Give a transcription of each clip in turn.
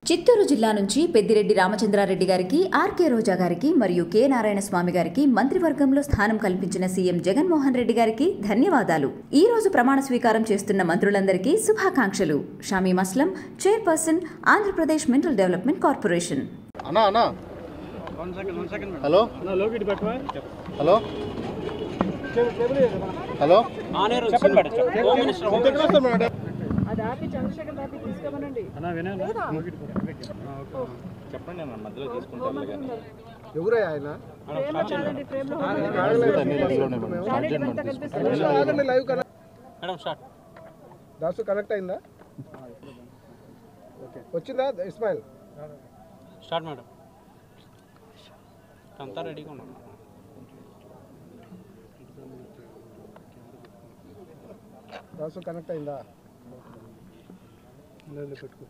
చిత్తూరు జిల్లా నుంచి పెద్దిరెడ్డి రామచంద్రారెడ్డి గారికి ఆర్కే రోజా గారికి మరియు కె నారాయణ స్వామి గారికి మంత్రివర్గంలో స్థానం కల్పించిన సీఎం జగన్మోహన్ రెడ్డి గారికి ధన్యవాదాలు ఈ రోజు ప్రమాణ స్వీకారం చేస్తున్న మంత్రులందరికీ శుభాకాంక్షలు Shami మస్లం chairperson Andhra Pradesh mental development corporation అన్నా అన్నా హలో హలో హలో అది ఆపి చంద్రశేఖర్ ఆపి తీసుకోమనండి చెప్పండి అన్న మధ్యలో తీసుకుంటారు కానీ ఎవరయ్యా ఆయన ఫ్రేమ్ లో అన్ని లైవ్లోనే మేడం. స్టార్ట్ చేయండి మేడం, తీసుకుంటాం. ఆగండి live connect madam start Dasu connect అయిందా ఓకే వచ్చిందా ఇస్మాయిల్ స్టార్ట్ మేడం అంతా రెడీగా ఉన్నాం దాసు కనెక్ట్ అయిందా లేదు పెట్టుకో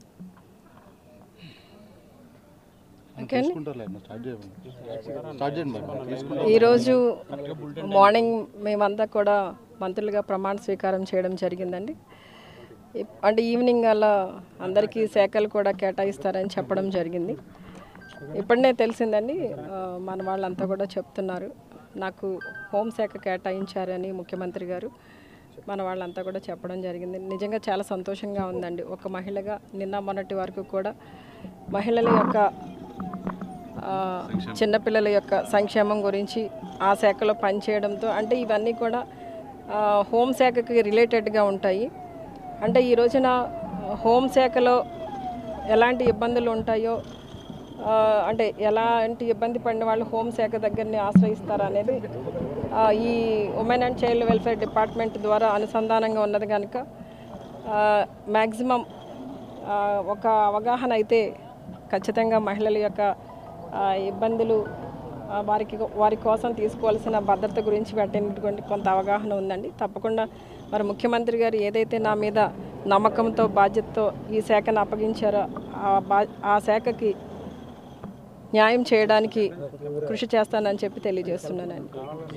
తీసుకుంటారులే అన్న, స్టార్ట్ చేయండి స్టార్ట్ చేయండి మేడం తీసుకుంటాం ఈరోజు మార్నింగ్ మేమంతా కూడా మంత్రులుగా ప్రమాణ స్వీకారం చేయడం జరిగిందండి ఇప్- అంటే ఈవినింగ్ అలా అందరికీ శాఖలు కూడా కేటాయిస్తారని చెప్పడం జరిగింది ఇప్పుడనే తెలిసిందండి ఆ, మన వాళ్ళంతా కూడా చెప్తున్నారు నాకు హోంశాఖ కేటాయించారని ముఖ్యమంత్రి గారు మన వాళ్ళంతా కూడా చెప్పడం జరిగింది నిజంగా చాలా సంతోషంగా ఉందండి ఒక మహిళగా నిన్న మొన్నటి వరకు కూడా మహిళల యొక్క ఆ, చిన్నపిల్లల యొక్క సంక్షేమం గురించి ఆ శాఖలో పనిచేయడంతో అంటే ఇవన్నీ కూడా ఆ, హోంశాఖకి రిలేటెడ్గా ఉంటాయి అంటే ఈ రోజున హోంశాఖలో ఎలాంటి ఇబ్బందులు ఉంటాయో ఆ, అంటే ఎలాంటి ఇబ్బంది పడిన వాళ్ళు హోంశాఖ దగ్గరని ఆశ్రయిస్తారు అనేది ఆ, ఈ women and child welfare department ద్వారా అనుసంధానంగా ఉన్నది కనుక మ్యాక్సిమం ఒక అవగాహన అయితే ఖచ్చితంగా మహిళల యొక్క ఆ, ఇబ్బందులు ఆ, వారికి వారి కోసం తీసుకోవాల్సిన భద్రత గురించి వాటినటువంటి కొంత అవగాహన ఉందండి తప్పకుండా మరి ముఖ్యమంత్రి గారు ఏదైతే నా మీద నమ్మకంతో బాధ్యతతో ఈ శాఖను అప్పగించారో ఆ బా ఆ శాఖకి న్యాయం చేయడానికి కృషి చేస్తానని చెప్పి తెలియజేస్తున్నానండి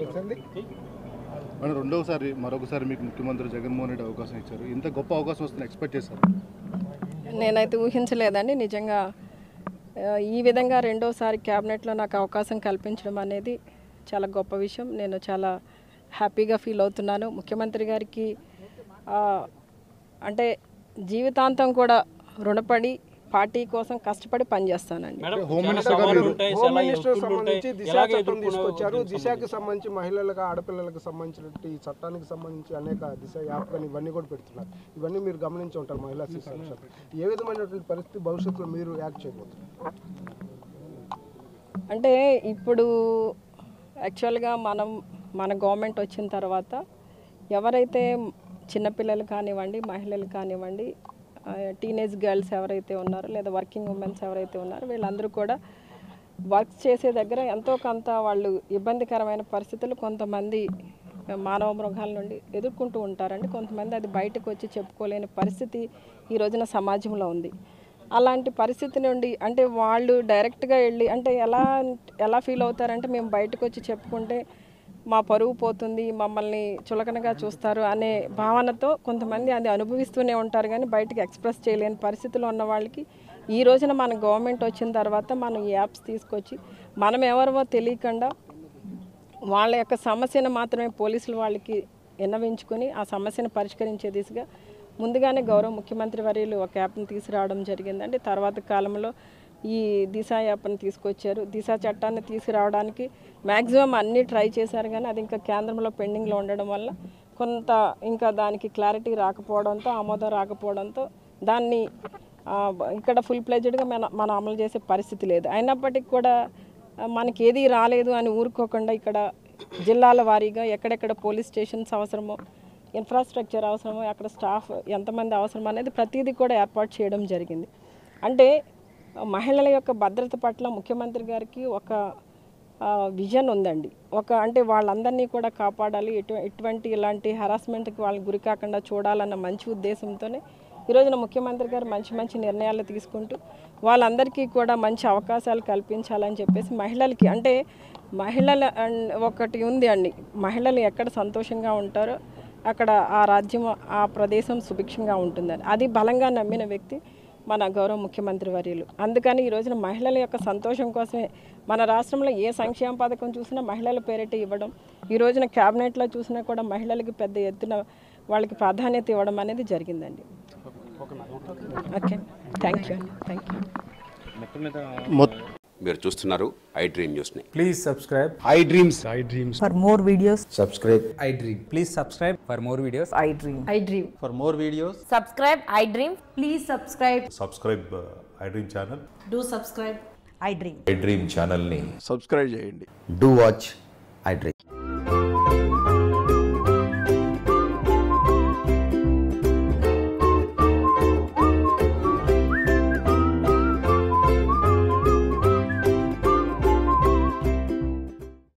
మేడం రెండోసారి మరొకసారి మీకు ముఖ్యమంత్రి జగన్మోహన్ రెడ్డి అవకాశం ఇచ్చారు ఇంత గొప్ప అవకాశం వస్తుంది ఎక్స్పెక్ట్ చేశారు నేనైతే ఊహించలేదండి నిజంగా ఆ, ఈ విధంగా రెండోసారి క్యాబినెట్లో నాకు అవకాశం కల్పించడం అనేది చాలా గొప్ప విషయం నేను చాలా హ్యాపీగా ఫీల్ అవుతున్నాను ముఖ్యమంత్రి గారికి ఆ, అంటే జీవితాంతం కూడా రుణపడి పార్టీ కోసం కష్టపడి పనిచేస్తానండి మేడం హోమ్ చాలా మినిస్టర్ సవాళ్ళు గారు ఉంటాయి హోమ్ చాలా మినిస్టర్ ఒత్తిళ్ళు ఉంటాయి సంబంధించి దిశ ఎలాగ చట్టం ఎదుర్కొనే తీసుకొచ్చారు దీనికి దిశకి సంబంధించి మహిళలకు ఆడపిల్లలకు సంబంధించినట్టు ఈ చట్టానికి సంబంధించి అనేక దిశ యాప్ కానీ ఇవన్నీ కూడా పెడుతున్నారు ఇవన్నీ మీరు గమనించి ఉంటారు మహిళా శిశు సంక్షేమం. ఏ విధమైనటువంటి పరిస్థితి భవిష్యత్తులో మీరు యాక్ట్ చేయబోతున్నారు అంటే ఇప్పుడు యాక్చువల్గా మనం మన గవర్నమెంట్ వచ్చిన తర్వాత ఎవరైతే చిన్నపిల్లలు కానివ్వండి మహిళలు కానివ్వండి టీనేజ్ గర్ల్స్ ఎవరైతే ఉన్నారో లేదా వర్కింగ్ ఉమెన్స్ ఎవరైతే ఉన్నారో వీళ్ళందరూ కూడా వర్క్ చేసే దగ్గర ఎంతో కొంత వాళ్ళు ఇబ్బందికరమైన పరిస్థితులు కొంతమంది మానవ మృగాల నుండి ఎదుర్కొంటూ ఉంటారండి కొంతమంది అది బయటకు వచ్చి చెప్పుకోలేని పరిస్థితి ఈ రోజున సమాజంలో ఉంది అలాంటి పరిస్థితి నుండి అంటే వాళ్ళు డైరెక్ట్గా వెళ్ళి అంటే ఎలా ఎలా ఫీల్ అవుతారంటే మేము బయటకు వచ్చి చెప్పుకుంటే మా పరువు పోతుంది మమ్మల్ని చులకనగా చూస్తారు అనే భావనతో కొంతమంది అది అనుభవిస్తూనే ఉంటారు కానీ బయటకు ఎక్స్ప్రెస్ చేయలేని పరిస్థితిలో ఉన్న వాళ్ళకి ఈ రోజున మన గవర్నమెంట్ వచ్చిన తర్వాత మనం ఈ యాప్స్ తీసుకొచ్చి మనం ఎవరివో తెలియకుండా వాళ్ళ యొక్క సమస్యను మాత్రమే పోలీసులు వాళ్ళకి విన్నవించుకొని ఆ సమస్యను పరిష్కరించే దిశగా ముందుగానే గౌరవ ముఖ్యమంత్రి వర్యులు ఒక యాప్ని తీసుకురావడం జరిగిందండి తర్వాత కాలంలో ఈ దిశ యాప్ని తీసుకొచ్చారు దిశ చట్టాన్ని తీసుకురావడానికి మ్యాక్సిమం అన్నీ ట్రై చేశారు కానీ అది ఇంకా కేంద్రంలో పెండింగ్లో ఉండడం వల్ల కొంత ఇంకా దానికి క్లారిటీ రాకపోవడంతో ఆమోదం రాకపోవడంతో దాన్ని ఆ, ఇక్కడ ఫుల్ ప్లెజ్డ్గా మన మనం అమలు చేసే పరిస్థితి లేదు అయినప్పటికీ కూడా ఆ, మనకి ఏది రాలేదు అని ఊరుకోకుండా ఇక్కడ జిల్లాల వారీగా ఎక్కడెక్కడ పోలీస్ స్టేషన్స్ అవసరమో ఇన్ఫ్రాస్ట్రక్చర్ అవసరమో అక్కడ స్టాఫ్ ఎంతమంది అవసరం అనేది ప్రతిదీ కూడా ఏర్పాటు చేయడం జరిగింది అంటే ఆ, మహిళల యొక్క భద్రత పట్ల ముఖ్యమంత్రి గారికి ఒక ఆ, విజన్ ఉందండి ఒక అంటే వాళ్ళందరినీ కూడా కాపాడాలి ఎటు ఎటువంటి ఇలాంటి హరాస్మెంట్కి వాళ్ళకి గురి కాకుండా చూడాలన్న మంచి ఉద్దేశంతోనే ఈ రోజున ముఖ్యమంత్రి గారు మంచి మంచి నిర్ణయాలు తీసుకుంటూ వాళ్ళందరికీ కూడా మంచి అవకాశాలు కల్పించాలని చెప్పేసి మహిళలకి అంటే మహిళల అన్- ఒకటి ఉంది అండి మహిళలు ఎక్కడ సంతోషంగా ఉంటారో అక్కడ ఆ రాజ్యం ఆ ప్రదేశం సుభిక్షంగా ఉంటుందని అది బలంగా నమ్మిన వ్యక్తి మన గౌరవ ముఖ్యమంత్రి వర్యులు అందుకని ఈ రోజున మహిళల యొక్క సంతోషం కోసమే మన రాష్ట్రంలో ఏ సంక్షేమ పథకం చూసినా మహిళల పేరిట ఇవ్వడం ఈ రోజున క్యాబినెట్లో చూసినా కూడా మహిళలకి పెద్ద ఎత్తున వాళ్ళకి ప్రాధాన్యత ఇవ్వడం అనేది జరిగిందండి okay thank you thank you మొత్తం మీద మీరు చూస్తున్నారు ఐ డ్రీమ్ న్యూస్ని Please subscribe. I dreams For more videos, subscribe I dream. Please subscribe for more videos. I dream. I dream For more videos. subscribe i dream please subscribe subscribe I dream channel do subscribe I dream. I dream ఛానల్ని subscribe చేయండి do watch I dream